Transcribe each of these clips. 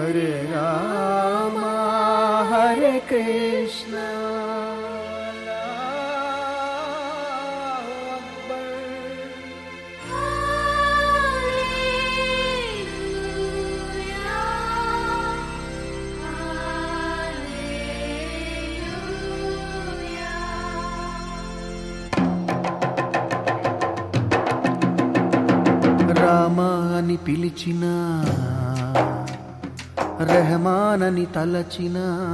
హరే రామ హరే కృష్ణ రామ అని పిలిచిన రెహమానని తలచిన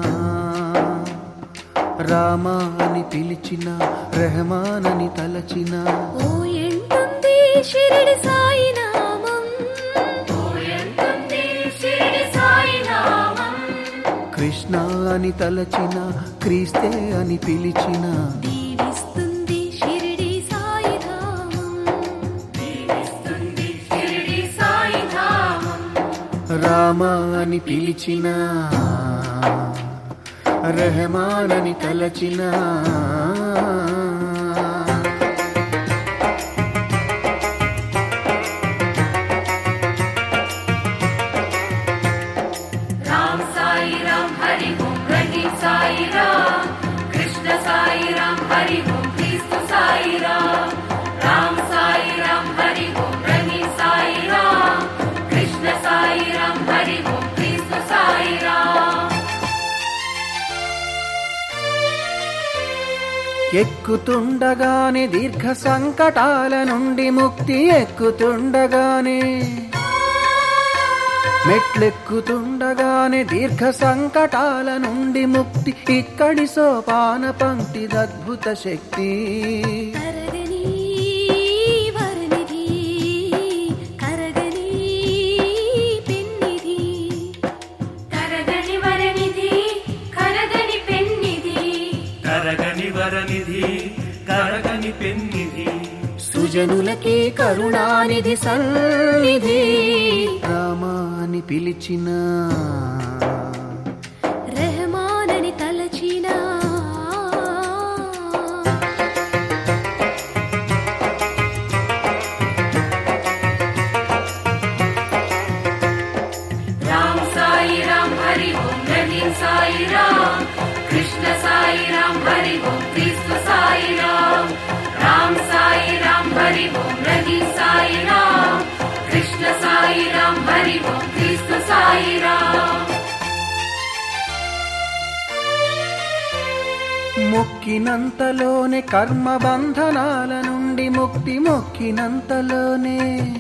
రామ అని పిలిచిన రెహమానని తలచిన ఓ ఎంటుంది షిరిడి సాయి నామం ఓ ఎంటుంది షిరిడి సాయి నామం కృష్ణ అని తలచిన క్రీస్తే అని పిలిచిన దీవిస్తుంది షిరిడి సాయి ధామం దీవిస్తుంది షిరిడి సాయి ధామం రామ అని పిలిచిన రెహమానని తలచిన రామ్ సాయి రామ్ హరి ఓం రహీం సాయి రామ్ కృష్ణ సాయి రామ్ హరి ఓం క్రీస్తు సాయి రామ్ రామ్ సాయి రామ్ హరి ఓం రహీం సాయి రామ్ కృష్ణ సాయి రామ్ హరి ఓం క్రీస్తు సాయి రామ్ ఎక్కుతుండగానే దీర్ఘ సంకటాల నుండి ముక్తి ఎక్కుతుండగానే మెట్లెక్కుతుండగానే దీర్ఘ సంకటాల నుండి ముక్తి ఇక్కడి సోపాన పంక్తి అద్భుత శక్తి కరగని వరనిధి కరగని పెన్నిధి కరగని వరనిధి కరగని పెన్నిధి కరగని వరనిధి కరగని పెన్నిధి సుజనులకి కరుణానిధి సన్నిధి రామాని పిలిచిన రెహమానని తలచిన రామ్ సాయి రామ్ హరి ఓం రహీం సాయి రామ్ కృష్ణ సాయి రామ్ హరి ఓం క్రీస్తు సాయి రామ్ రామ్ సాయి రామ్ హరి ఓం రహీం సాయి రామ్ కృష్ణ సాయి రామ్ హరి ఓం క్రీస్తు సాయి రామ్ మొక్కినంతలోనే కర్మ బంధనాల నుండి ముక్తి మొక్కినంతలోనే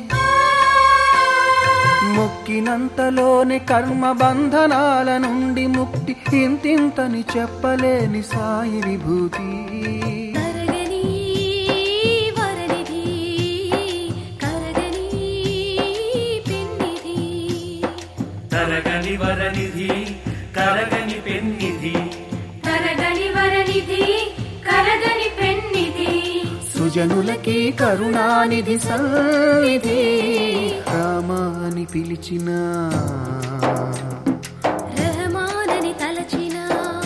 మొక్కినంతలోనే కర్మ బంధనాల నుండి ముక్తి ఇంతింతని చెప్పలేని సాయి విభూతి కరగని వరనిధి కరగని పెన్నిధి కరగని వరనిధి కరగని పెన్నిధి కరగని వరనిధి కరగని పెన్నిధి సుజనులకి కరుణానిధి సన్నిధి రామాని పిలిచిన రెహమానని తలచిన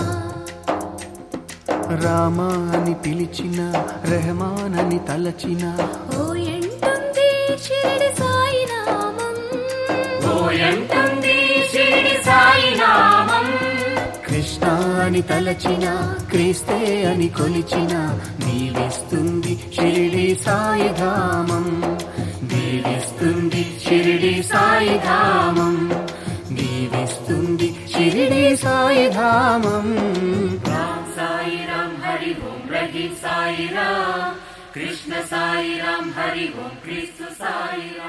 రామాని పిలిచిన రెహమానని తలచిన ఓ ఎంటుంది షిరిడి సాయి నామం ఓ ఎంటుంది షిరిడి సాయి నామం కృష్ణ అని తలచిన క్రీస్తే అని కొలిచిన దీవిస్తుంది షిరిడి సాయి ధామం దీవిస్తుంది షిరిడి సాయి ధామం దీవిస్తుంది షిరిడి సాయి ధామం రామ్ సాయి రామ్ హరి ఓం రహీం సాయి రామ్ కృష్ణ సాయి రామ్ హరి ఓం క్రీస్తు సాయి